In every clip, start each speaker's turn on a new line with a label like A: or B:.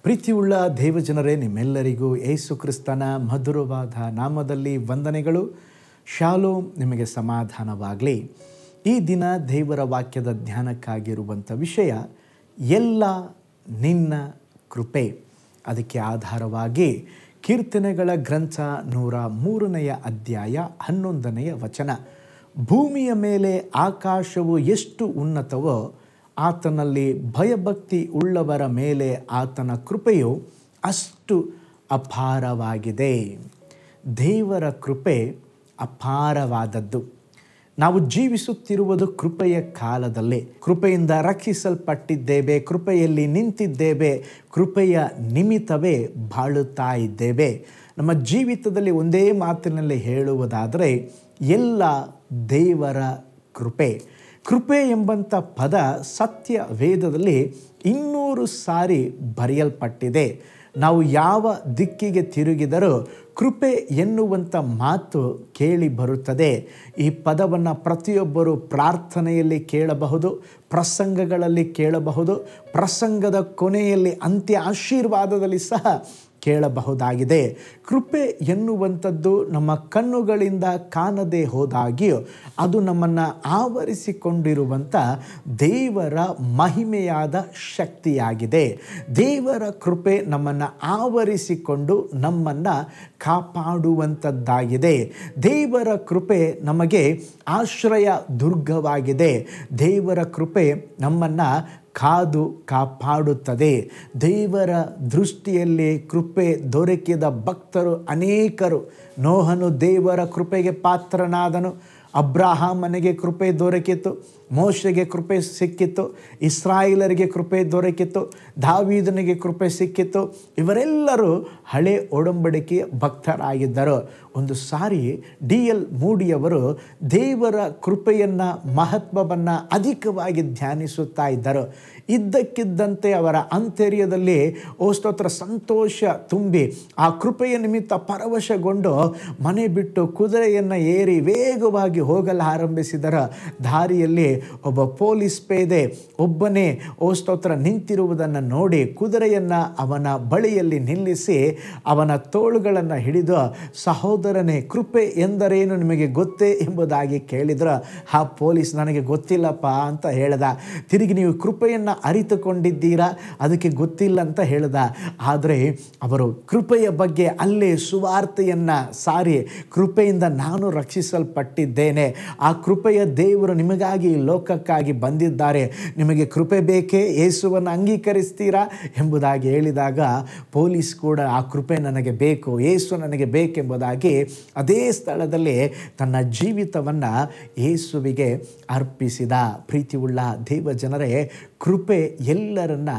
A: ಪ್ರೀತಿಯುಳ್ಳ ದೇವಜನರೇ ನಿಮ್ಮೆಲ್ಲರಿಗೂ ಏಸು ಕ್ರಿಸ್ತನ ಮಧುರವಾದ ನಾಮದಲ್ಲಿ ವಂದನೆಗಳು ಶಾಲೋ ನಿಮಗೆ ಸಮಾಧಾನವಾಗಲಿ ಈ ದಿನ ದೇವರ ವಾಕ್ಯದ ಧ್ಯಾನಕ್ಕಾಗಿರುವಂಥ ವಿಷಯ ಎಲ್ಲ ನಿನ್ನ ಕೃಪೆ ಅದಕ್ಕೆ ಆಧಾರವಾಗಿ ಕೀರ್ತನೆಗಳ ಗ್ರಂಥ ನೂರ ಮೂರನೆಯ ಅಧ್ಯಾಯ ಹನ್ನೊಂದನೆಯ ವಚನ ಭೂಮಿಯ ಮೇಲೆ ಆಕಾಶವು ಎಷ್ಟು ಉನ್ನತವೋ ಆತನಲ್ಲಿ ಭಯಭಕ್ತಿ ಉಳ್ಳವರ ಮೇಲೆ ಆತನ ಕೃಪೆಯು ಅಷ್ಟು ಅಪಾರವಾಗಿದೆ ದೇವರ ಕೃಪೆ ಅಪಾರವಾದದ್ದು ನಾವು ಜೀವಿಸುತ್ತಿರುವುದು ಕೃಪೆಯ ಕಾಲದಲ್ಲಿ ಕೃಪೆಯಿಂದ ರಕ್ಷಿಸಲ್ಪಟ್ಟಿದ್ದೇವೆ ಕೃಪೆಯಲ್ಲಿ ನಿಂತಿದ್ದೇವೆ ಕೃಪೆಯ ನಿಮಿತ್ತವೇ ಬಾಳುತ್ತಾ ಇದ್ದೇವೆ ನಮ್ಮ ಜೀವಿತದಲ್ಲಿ ಒಂದೇ ಮಾತಿನಲ್ಲಿ ಹೇಳುವುದಾದರೆ ಎಲ್ಲ ದೇವರ ಕೃಪೆ ಕೃಪೆ ಎಂಬಂಥ ಪದ ಸತ್ಯ ವೇದದಲ್ಲಿ ಇನ್ನೂರು ಸಾರಿ ಬರೆಯಲ್ಪಟ್ಟಿದೆ ನಾವು ಯಾವ ದಿಕ್ಕಿಗೆ ತಿರುಗಿದರೂ ಕೃಪೆ ಎನ್ನುವಂಥ ಮಾತು ಕೇಳಿ ಬರುತ್ತದೆ ಈ ಪದವನ್ನು ಪ್ರತಿಯೊಬ್ಬರು ಪ್ರಾರ್ಥನೆಯಲ್ಲಿ ಕೇಳಬಹುದು ಪ್ರಸಂಗಗಳಲ್ಲಿ ಕೇಳಬಹುದು ಪ್ರಸಂಗದ ಕೊನೆಯಲ್ಲಿ ಅಂತ್ಯ ಆಶೀರ್ವಾದದಲ್ಲಿ ಸಹ ಕೇಳಬಹುದಾಗಿದೆ ಕೃಪೆ ಎನ್ನುವಂಥದ್ದು ನಮ್ಮ ಕಣ್ಣುಗಳಿಂದ ಕಾಣದೆ ಹೋದಾಗಿಯೂ ಅದು ನಮ್ಮನ್ನು ಆವರಿಸಿಕೊಂಡಿರುವಂಥ ದೇವರ ಮಹಿಮೆಯಾದ ಶಕ್ತಿಯಾಗಿದೆ ದೇವರ ಕೃಪೆ ನಮ್ಮನ್ನು ಆವರಿಸಿಕೊಂಡು ನಮ್ಮನ್ನು ಕಾಪಾಡುವಂಥದ್ದಾಗಿದೆ ದೇವರ ಕೃಪೆ ನಮಗೆ ಆಶ್ರಯ ದುರ್ಗವಾಗಿದೆ ದೇವರ ಕೃಪೆ ನಮ್ಮನ್ನು ಕಾದು ಕಾಪಾಡುತ್ತದೆ ದೇವರ ದೃಷ್ಟಿಯಲ್ಲಿ ಕೃಪೆ ದೊರಕಿದ ಭಕ್ತರು ಅನೇಕರು ನೋಹನು ದೇವರ ಕೃಪೆಗೆ ಪಾತ್ರನಾದನು ಅಬ್ರಾಹಾಮನಿಗೆ ಕೃಪೆ ದೊರಕಿತು ಮೋಶೆಗೆ ಕೃಪೆ ಸಿಕ್ಕಿತ್ತು ಇಸ್ರಾಯಿಲರಿಗೆ ಕೃಪೆ ದೊರಕಿತು ದಾವೀದನಿಗೆ ಕೃಪೆ ಸಿಕ್ಕಿತ್ತು ಇವರೆಲ್ಲರೂ ಹಳೆ ಒಡಂಬಡಿಕೆಯ ಭಕ್ತರಾಗಿದ್ದರು ಒಂದು ಸಾರಿ ಡಿ ಎಲ್ ಮೂಡಿಯವರು ದೇವರ ಕೃಪೆಯನ್ನು ಮಹತ್ವವನ್ನು ಅಧಿಕವಾಗಿ ಧ್ಯಾನಿಸುತ್ತಾ ಇದ್ದರು ಇದ್ದಕ್ಕಿದ್ದಂತೆ ಅವರ ಆಂತರ್ಯದಲ್ಲಿ ಓ ಸ್ತೋತ್ರ ಸಂತೋಷ ತುಂಬಿ ಆ ಕೃಪೆಯ ನಿಮಿತ್ತ ಪರವಶಗೊಂಡು ಮನೆ ಬಿಟ್ಟು ಕುದುರೆಯನ್ನು ಏರಿ ವೇಗವಾಗಿ ಹೋಗಲು ಆರಂಭಿಸಿದರ ದಾರಿಯಲ್ಲಿ ಒಬ್ಬ ಪೊಲೀಸ್ ಪೇದೆ ಒಬ್ಬನೇ ಓ ಸ್ತೋತ್ರ ನಿಂತಿರುವುದನ್ನು ನೋಡಿ ಕುದುರೆಯನ್ನು ಅವನ ಬಳಿಯಲ್ಲಿ ನಿಲ್ಲಿಸಿ ಅವನ ತೋಳುಗಳನ್ನು ಹಿಡಿದು ಸಹೋದರನೇ ಕೃಪೆ ಎಂದರೇನು ನಿಮಗೆ ಗೊತ್ತೇ ಎಂಬುದಾಗಿ ಕೇಳಿದ್ರ ಆ ಪೊಲೀಸ್ ನನಗೆ ಗೊತ್ತಿಲ್ಲಪ್ಪ ಅಂತ ಹೇಳ್ದ ತಿರುಗಿ ನೀವು ಕೃಪೆಯನ್ನು ಅರಿತುಕೊಂಡಿದ್ದೀರಾ ಅದಕ್ಕೆ ಗೊತ್ತಿಲ್ಲ ಅಂತ ಹೇಳ್ದ ಆದರೆ ಅವರು ಕೃಪೆಯ ಬಗ್ಗೆ ಅಲ್ಲೇ ಸುವಾರ್ತೆಯನ್ನು ಸಾರಿ ಕೃಪೆಯಿಂದ ನಾನು ರಕ್ಷಿಸಲ್ಪಟ್ಟಿದ್ದೇನೆ ಆ ಕೃಪೆಯ ದೇವರು ನಿಮಗಾಗಿ ಈ ಲೋಕಕ್ಕಾಗಿ ಬಂದಿದ್ದಾರೆ ನಿಮಗೆ ಕೃಪೆ ಬೇಕೇ ಯೇಸುವನ್ನು ಅಂಗೀಕರಿಸ್ತೀರಾ ಎಂಬುದಾಗಿ ಹೇಳಿದಾಗ ಪೊಲೀಸ್ ಕೂಡ ಆ ಕೃಪೆ ನನಗೆ ಬೇಕು ಯೇಸು ನನಗೆ ಬೇಕೆಂಬುದಾಗಿ ಅದೇ ಸ್ಥಳದಲ್ಲಿ ತನ್ನ ಜೀವಿತವನ್ನು ಯೇಸುವಿಗೆ ಅರ್ಪಿಸಿದ ಪ್ರೀತಿಯುಳ್ಳ ದೇವ ಜನರೇ ಕೃಪೆ ಎಲ್ಲರನ್ನ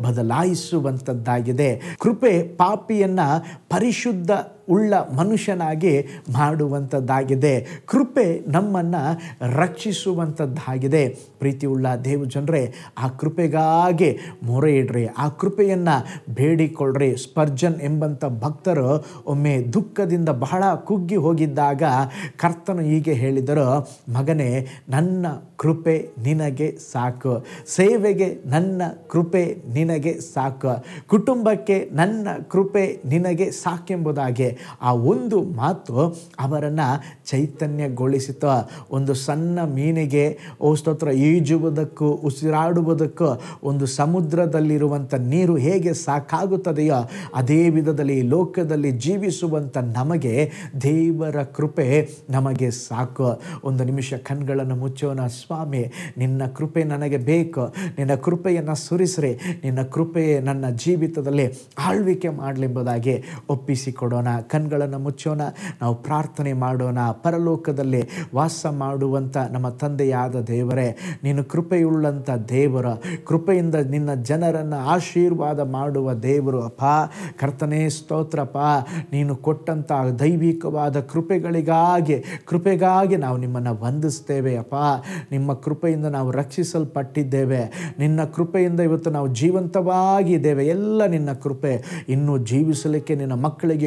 A: ಬದಲಾಯಿಸುವಂಥದ್ದಾಗಿದೆ ಕೃಪೆ ಪಾಪಿಯನ್ನು ಪರಿಶುದ್ಧ ಉಳ್ಳ ಮನುಷ್ಯನಾಗಿ ಮಾಡುವಂಥದ್ದಾಗಿದೆ ಕೃಪೆ ನಮ್ಮನ್ನು ರಕ್ಷಿಸುವಂಥದ್ದಾಗಿದೆ ಪ್ರೀತಿಯುಳ್ಳ ದೇವ ಜನರೇ ಆ ಕೃಪೆಗಾಗಿ ಮೊರೆ ಇಡ್ರಿ ಆ ಕೃಪೆಯನ್ನು ಬೇಡಿಕೊಳ್ಳ್ರಿ ಸ್ಪರ್ಜನ್ ಎಂಬಂಥ ಭಕ್ತರು ಒಮ್ಮೆ ದುಃಖದಿಂದ ಬಹಳ ಕುಗ್ಗಿ ಹೋಗಿದ್ದಾಗ ಕರ್ತನು ಹೀಗೆ ಹೇಳಿದರು ಮಗನೇ ನನ್ನ ಕೃಪೆ ನಿನಗೆ ಸಾಕು ಸೇವೆಗೆ ನನ್ನ ಕೃಪೆ ನಿನಗೆ ಸಾಕು ಕುಟುಂಬಕ್ಕೆ ನನ್ನ ಕೃಪೆ ನಿನಗೆ ಸಾಕೆಂಬುದಾಗಿ ಆ ಒಂದು ಮಾತು ಅವರನ್ನು ಚೈತನ್ಯಗೊಳಿಸಿತು ಒಂದು ಸಣ್ಣ ಮೀನಿಗೆ ಓ ಸ್ತೋತ್ರ ಈಜುವುದಕ್ಕೂ ಉಸಿರಾಡುವುದಕ್ಕೂ ಒಂದು ಸಮುದ್ರದಲ್ಲಿರುವಂಥ ನೀರು ಹೇಗೆ ಸಾಕಾಗುತ್ತದೆಯೋ ಅದೇ ವಿಧದಲ್ಲಿ ಈ ಲೋಕದಲ್ಲಿ ಜೀವಿಸುವಂಥ ನಮಗೆ ದೇವರ ಕೃಪೆ ನಮಗೆ ಸಾಕು ಒಂದು ನಿಮಿಷ ಕಣ್ಗಳನ್ನು ಮುಚ್ಚೋಣ ಸ್ವಾಮಿ ನಿನ್ನ ಕೃಪೆ ನನಗೆ ಬೇಕು ನಿನ್ನ ಕೃಪೆಯನ್ನು ಸುರಿಸ್ರಿ ನಿನ್ನ ಕೃಪೆಯೇ ನನ್ನ ಜೀವಿತದಲ್ಲಿ ಆಳ್ವಿಕೆ ಮಾಡಲೆಂಬುದಾಗಿ ಒಪ್ಪಿಸಿಕೊಡೋಣ ಕಣ್ಗಳನ್ನು ಮುಚ್ಚೋಣ ನಾವು ಪ್ರಾರ್ಥನೆ ಮಾಡೋಣ ಪರಲೋಕದಲ್ಲಿ ವಾಸ ಮಾಡುವಂಥ ನಮ್ಮ ತಂದೆಯಾದ ದೇವರೇ ನೀನು ಕೃಪೆಯುಳ್ಳಂಥ ದೇವರ ಕೃಪೆಯಿಂದ ನಿನ್ನ ಜನರನ್ನು ಆಶೀರ್ವಾದ ಮಾಡುವ ದೇವರು ಅಪ್ಪ ಕರ್ತನೇ ಸ್ತೋತ್ರಪ್ಪ ನೀನು ಕೊಟ್ಟಂಥ ದೈವಿಕವಾದ ಕೃಪೆಗಳಿಗಾಗಿ ಕೃಪೆಗಾಗಿ ನಾವು ನಿಮ್ಮನ್ನು ವಂದಿಸ್ತೇವೆ ಅಪ್ಪ ನಿಮ್ಮ ಕೃಪೆಯಿಂದ ನಾವು ರಕ್ಷಿಸಲ್ಪಟ್ಟಿದ್ದೇವೆ ನಿನ್ನ ಕೃಪೆಯಿಂದ ಇವತ್ತು ನಾವು ಜೀವಂತವಾಗಿದ್ದೇವೆ ಎಲ್ಲ ನಿನ್ನ ಕೃಪೆ ಇನ್ನೂ ಜೀವಿಸಲಿಕ್ಕೆ ನಿನ್ನ ಮಕ್ಕಳಿಗೆ ಕೃಪೆಯನ್ನು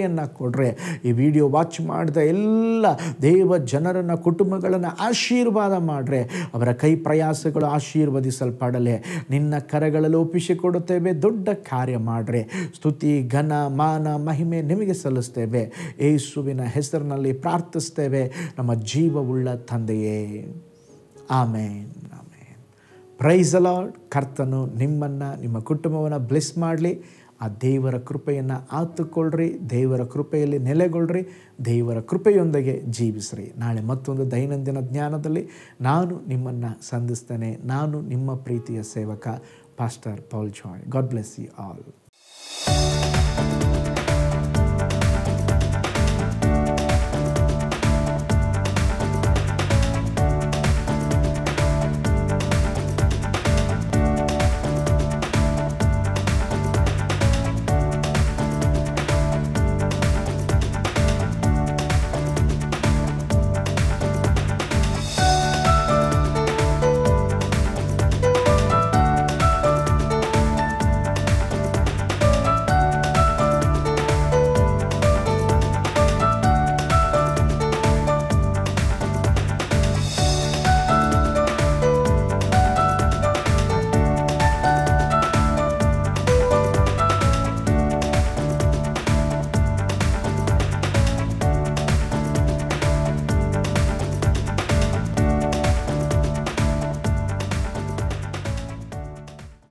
A: ಕೃಪೆಯನ್ನು ಕೊಡ್ರೆ ಈ ವಿಡಿಯೋ ವಾಚ್ ಮಾಡಿದ ಎಲ್ಲ ದೇವ ಜನರನ್ನು ಕುಟುಂಬಗಳನ್ನು ಆಶೀರ್ವಾದ ಮಾಡ್ರೆ ಅವರ ಕೈ ಪ್ರಯಾಸಗಳು ಆಶೀರ್ವದಿಸಲ್ಪಡಲೆ ನಿನ್ನ ಕರಗಳಲ್ಲಿ ಒಪ್ಪಿಸಿಕೊಡುತ್ತೇವೆ ದೊಡ್ಡ ಕಾರ್ಯ ಮಾಡ್ರೆ ಸ್ತುತಿ ಘನ ಮಾನ ಮಹಿಮೆ ನಿಮಗೆ ಸಲ್ಲಿಸ್ತೇವೆ ಯೇಸುವಿನ ಹೆಸರಿನಲ್ಲಿ ಪ್ರಾರ್ಥಿಸ್ತೇವೆ ನಮ್ಮ ಜೀವವುಳ್ಳ ತಂದೆಯೇ ಆಮೇನ್ ಆಮೇನ್ ಪ್ರೈಸ್ ಅಲಾಡ್ ಕರ್ತನು ನಿಮ್ಮನ್ನು ನಿಮ್ಮ ಕುಟುಂಬವನ್ನು ಬ್ಲೆಸ್ ಮಾಡಲಿ ಆ ದೇವರ ಕೃಪೆಯನ್ನು ಆತುಕೊಳ್ಳ್ರಿ ದೇವರ ಕೃಪೆಯಲ್ಲಿ ನೆಲೆಗೊಳ್ಳ್ರಿ ದೇವರ ಕೃಪೆಯೊಂದಿಗೆ ಜೀವಿಸ್ರಿ ನಾಳೆ ಮತ್ತೊಂದು ದೈನಂದಿನ ಜ್ಞಾನದಲ್ಲಿ ನಾನು ನಿಮ್ಮನ್ನು ಸಂಧಿಸ್ತೇನೆ ನಾನು ನಿಮ್ಮ ಪ್ರೀತಿಯ ಸೇವಕ pastor Paul Joy God bless you all